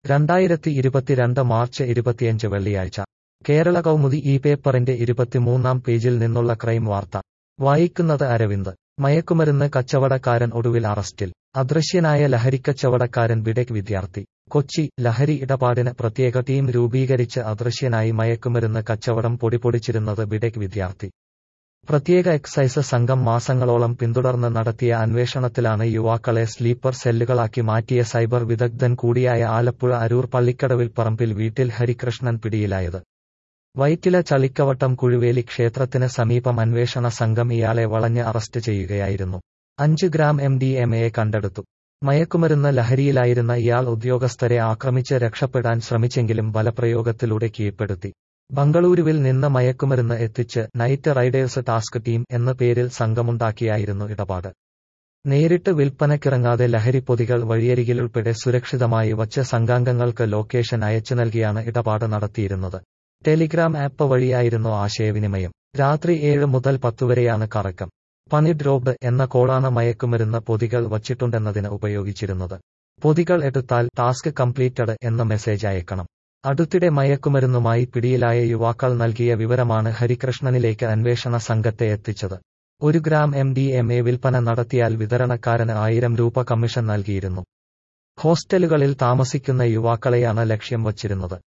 രണ്ടായിരത്തി ഇരുപത്തിരണ്ട് മാർച്ച് ഇരുപത്തിയഞ്ച് വെള്ളിയാഴ്ച കേരള കൗമുദി ഈ പേപ്പറിന്റെ ഇരുപത്തിമൂന്നാം പേജിൽ നിന്നുള്ള ക്രൈം വാർത്ത വായിക്കുന്നത് അരവിന്ദ് മയക്കുമരുന്ന് കച്ചവടക്കാരൻ ഒടുവിൽ അറസ്റ്റിൽ അദൃശ്യനായ ലഹരിക്കച്ചവടക്കാരൻ ബിടെക് വിദ്യാർത്ഥി കൊച്ചി ലഹരി ഇടപാടിന് പ്രത്യേക ടീം രൂപീകരിച്ച് അദൃശ്യനായി മയക്കുമരുന്ന് കച്ചവടം പൊടിപൊടിച്ചിരുന്നത് ബിടെക് വിദ്യാർത്ഥി പ്രത്യേക എക്സൈസ് സംഘം മാസങ്ങളോളം പിന്തുടർന്ന് നടത്തിയ അന്വേഷണത്തിലാണ് യുവാക്കളെ സ്ലീപ്പർ സെല്ലുകളാക്കി മാറ്റിയ സൈബർ വിദഗ്ധൻ കൂടിയായ ആലപ്പുഴ അരൂർ പള്ളിക്കടവിൽ പറമ്പിൽ വീട്ടിൽ ഹരികൃഷ്ണൻ പിടിയിലായത് വൈറ്റില ചളിക്കവട്ടം കുഴുവേലി ക്ഷേത്രത്തിന് സമീപം അന്വേഷണ സംഘം ഇയാളെ വളഞ്ഞ് അറസ്റ്റ് ചെയ്യുകയായിരുന്നു അഞ്ച് gram M D M A കണ്ടെടുത്തു മയക്കുമരുന്ന് ലഹരിയിലായിരുന്ന ഇയാൾ ഉദ്യോഗസ്ഥരെ ആക്രമിച്ച് രക്ഷപ്പെടാൻ ശ്രമിച്ചെങ്കിലും ബലപ്രയോഗത്തിലൂടെ കീഴ്പ്പെടുത്തി ബംഗളൂരുവിൽ നിന്ന് മയക്കുമരുന്ന് എത്തിച്ച് നൈറ്റ് റൈഡേഴ്സ് ടാസ്ക് ടീം എന്ന പേരിൽ സംഘമുണ്ടാക്കിയായിരുന്നു ഇടപാട് നേരിട്ട് വിൽപ്പനക്കിറങ്ങാതെ ലഹരിപ്പൊതികൾ വഴിയരികിലുൾപ്പെടെ സുരക്ഷിതമായി വച്ച് സംഘാംഗങ്ങൾക്ക് ലൊക്കേഷൻ അയച്ചു നൽകിയാണ് ഇടപാട് നടത്തിയിരുന്നത് ടെലിഗ്രാം ആപ്പ് വഴിയായിരുന്നു ആശയവിനിമയം രാത്രി ഏഴ് മുതൽ പത്തുവരെയാണ് കറക്കം പണി ഡ്രോപ്ഡ് എന്ന കോഡാണ് മയക്കുമരുന്ന് പൊതികൾ വച്ചിട്ടുണ്ടെന്നതിന് ഉപയോഗിച്ചിരുന്നത് പൊതികൾ എടുത്താൽ ടാസ്ക് കംപ്ലീറ്റഡ് എന്ന മെസ്സേജ് അയക്കണം അടുത്തിടെ മയക്കുമരുന്നുമായി പിടിയിലായ യുവാക്കൾ നൽകിയ വിവരമാണ് ഹരികൃഷ്ണനിലേക്ക് അന്വേഷണ സംഘത്തെ എത്തിച്ചത് ഒരു gram M D M A വിൽപ്പന നടത്തിയാൽ വിതരണക്കാരന് ആയിരം രൂപ കമ്മീഷൻ നൽകിയിരുന്നു ഹോസ്റ്റലുകളിൽ താമസിക്കുന്ന യുവാക്കളെയാണ് ലക്ഷ്യം വച്ചിരുന്നത്